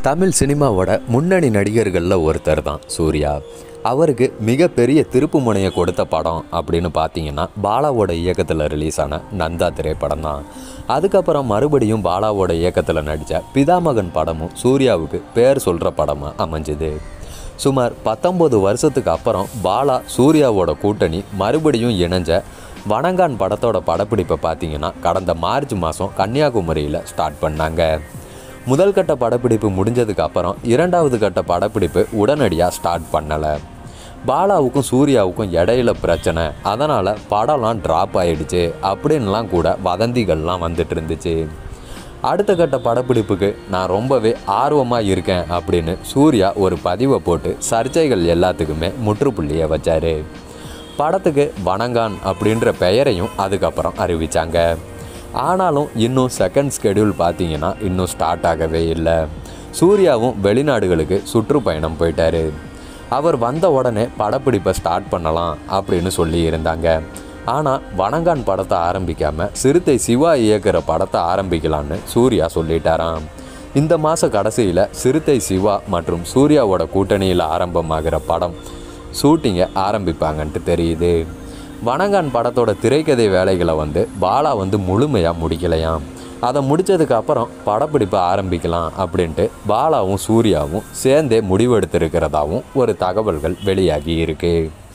தமிழ் சினிமாவோட முன்னணி நடிகர்களில் ஒருத்தர் தான் சூர்யா அவருக்கு மிகப்பெரிய திருப்பு முனையை கொடுத்த படம் அப்படின்னு பார்த்தீங்கன்னா பாலாவோட இயக்கத்தில் ரிலீஸ் ஆன நந்தா திரைப்படம் தான் அதுக்கப்புறம் மறுபடியும் பாலாவோட இயக்கத்தில் நடித்த பிதாமகன் படமும் சூர்யாவுக்கு பேர் சொல்கிற படமாக அமைஞ்சுது சுமார் பத்தொம்பது வருஷத்துக்கு அப்புறம் பாலா சூர்யாவோட கூட்டணி மறுபடியும் இணைஞ்ச வணங்கான் படத்தோட படப்பிடிப்பை பார்த்தீங்கன்னா கடந்த மார்ச் மாதம் கன்னியாகுமரியில் ஸ்டார்ட் பண்ணாங்க முதல் கட்ட படப்பிடிப்பு முடிஞ்சதுக்கு அப்புறம் இரண்டாவது கட்ட படப்பிடிப்பு உடனடியாக ஸ்டார்ட் பண்ணலை பாலாவுக்கும் சூர்யாவுக்கும் இடையில பிரச்சனை அதனால் படம்லாம் ட்ராப் ஆயிடுச்சு அப்படின்லாம் கூட வதந்திகள்லாம் வந்துட்டு இருந்துச்சு அடுத்த கட்ட படப்பிடிப்புக்கு நான் ரொம்பவே ஆர்வமாக இருக்கேன் அப்படின்னு சூர்யா ஒரு பதிவை போட்டு சர்ச்சைகள் எல்லாத்துக்குமே முற்றுப்புள்ளியை வச்சாரு படத்துக்கு வணங்கான் அப்படின்ற பெயரையும் அதுக்கப்புறம் அறிவிச்சாங்க ஆனாலும் இன்னும் செகண்ட் ஸ்கெடியூல் பார்த்தீங்கன்னா இன்னும் ஸ்டார்ட் ஆகவே இல்லை சூர்யாவும் வெளிநாடுகளுக்கு சுற்றுப்பயணம் போயிட்டாரு அவர் வந்த உடனே படப்பிடிப்பை ஸ்டார்ட் பண்ணலாம் அப்படின்னு சொல்லி இருந்தாங்க ஆனால் வணங்கான் படத்தை ஆரம்பிக்காமல் சிறுத்தை சிவா இயக்குற படத்தை ஆரம்பிக்கலான்னு சூர்யா சொல்லிட்டாராம் இந்த மாத கடைசியில் சிறுத்தை சிவா மற்றும் சூர்யாவோட கூட்டணியில் ஆரம்பமாகிற படம் ஷூட்டிங்கை ஆரம்பிப்பாங்கன்ட்டு தெரியுது வணங்கான் படத்தோட திரைக்கதை வேலைகளை வந்து பாலா வந்து முழுமையாக முடிக்கலையாம் அதை முடித்ததுக்கு அப்புறம் படப்பிடிப்பை ஆரம்பிக்கலாம் அப்படின்ட்டு பாலாவும் சூர்யாவும் சேர்ந்தே முடிவெடுத்திருக்கிறதாவும் ஒரு தகவல்கள் வெளியாகி இருக்குது